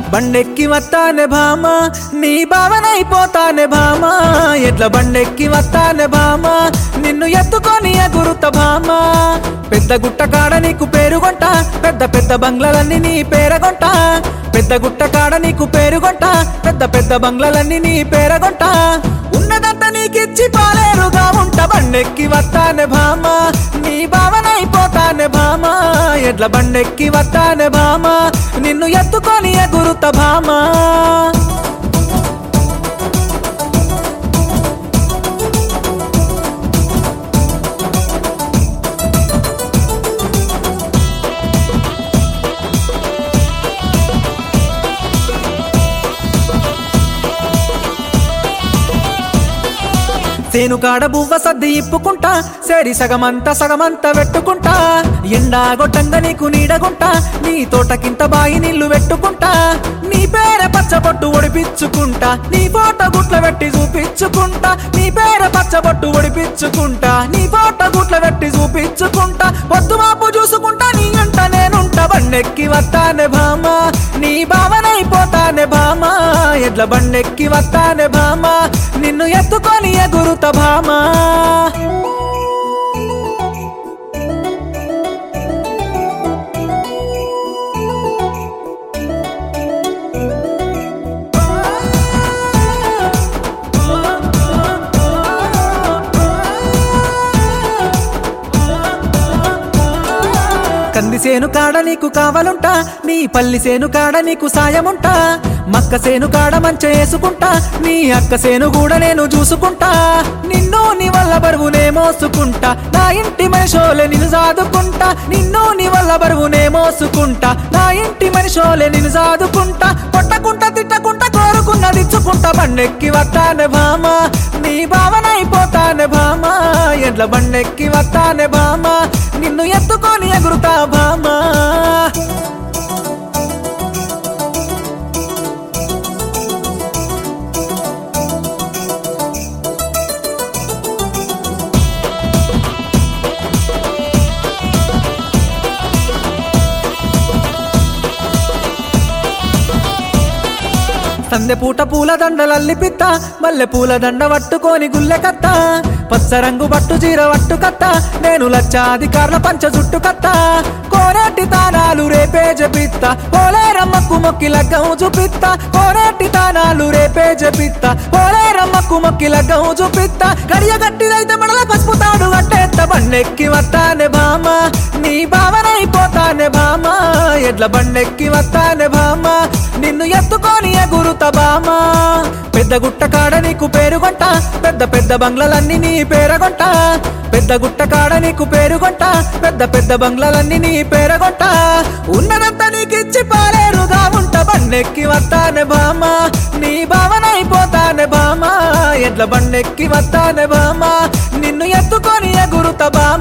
బండెక్కి వస్తానే భామ నీ భావనైపోతానే భామ ఎట్ల బండెక్కి వస్తానే భామ నిన్ను ఎత్తుకొని ఎగురుత భామ పెద్ద గుట్ట కాడ నీకు పేరుగొంట పెద్ద పెద్ద బంగ్లాలన్నీ నీ పేరగొంట పెద్ద గుట్ట కాడ నీకు పేరుగొంట పెద్ద పెద్ద బంగ్లాలన్నీ నీ పేరగొంట ఉన్నదంతా నీకిచ్చి పాలేరుగా ఉంట బండెక్కి వస్తానే భామ నీ భావనైపోతానే భామ ఎడ్ల బండెక్కి వస్తానే భామ నిన్ను ఎత్తుకొని ఎగురుత భామ సేను కాడ బువ్వ సర్ది ఇప్పుకుంటా సేరి సగమంత సగమంత పెట్టుకుంటా ఎండా గొట్టంగా నీకు నీడగుంటా నీ తోటకింత బాయి నీళ్లు పెట్టుకుంటా నీ పేర పచ్చబొట్టు ఒడిపించుకుంటా నీ ఫోటో గుట్ల పెట్టి చూపించుకుంటా నీ పేర పచ్చబొట్టు ఒడిపించుకుంటా నీ ఫోటో గుట్ల పెట్టి చూపించుకుంటా పొద్దు మాపు చూసుకుంటా నీ అంట నేనుంటా బండెక్కి వస్తానే భామ నీ భావనైపోతానే భామ ఎడ్ల బండెక్కి వస్తానే భామ నిన్ను ఎత్తుకొని ఎగురుత భామ కంది సేను కాడ నీకు కావాలుంటా నీ పల్లి సేను కాడ నీకు సాయముంటా మక్క సేను కాడ మంచ వేసుకుంటా నీ అక్క సేను కూడా నేను చూసుకుంటా నిన్ను నీ వల్ల బరువునే మోసుకుంటా నా ఇంటి మనిషోలే నిన్ను సాదుకుంటా నిన్ను నీ వల్ల బరువునే మోసుకుంటా నా ఇంటి మనిషోలే నిన్ను సాదుకుంటా కొట్టకుంటా తిట్టకుంటా కోరుకున్నది ఇచ్చుకుంటా బండెక్కి వస్తానే భామ నీ భావనైపోతానే భామ ఎడ్ల బండెక్కి వస్తానే భామ నిన్ను ఎత్తుకొని ఎగురుతా భామ సందె పూట పూల దండలల్లి పిత్త మల్లె పూల దండ పట్టుకొని గుల్లె కత్త పచ్చ రంగు బట్టు చీర వట్టు కత్త నేను లక్షాధికారుల పంచ జుట్టు కత్త కోరేటి తానాలు రేపే జపిత్త కోలేరమ్మకు మొక్కి లగ్గం చూపిత్త కోరేటి తానాలు రేపే జపిత్త కోలేరమ్మకు మొక్కి లగ్గం చూపిత్త గడియ గట్టిదైతే మనల పసుపు తాడు కట్టేత్త బండెక్కి వస్తానే భామ నీ భావనైపోతానే భామ ఎడ్ల బండెక్కి వస్తానే భామ నిన్ను ఎత్తుకొని ఎగురుత బామ పెద్ద గుట్ట కాడ నీకు పేరుగొంట పెద్ద పెద్ద బంగ్లాలన్నీ నీ పేరగొంట పెద్ద గుట్ట కాడ నీకు పేరుగొంట పెద్ద పెద్ద బంగ్లాలన్నీ నీ పేరగొంట ఉన్నదంతా నీకిచ్చి పాలేరుగా ఉంట బండెక్కి వస్తానే బామ నీ భావనైపోతానే బామ ఎడ్ల బండెక్కి వస్తానే బామ నిన్ను ఎత్తుకొని ఎగురుత బామ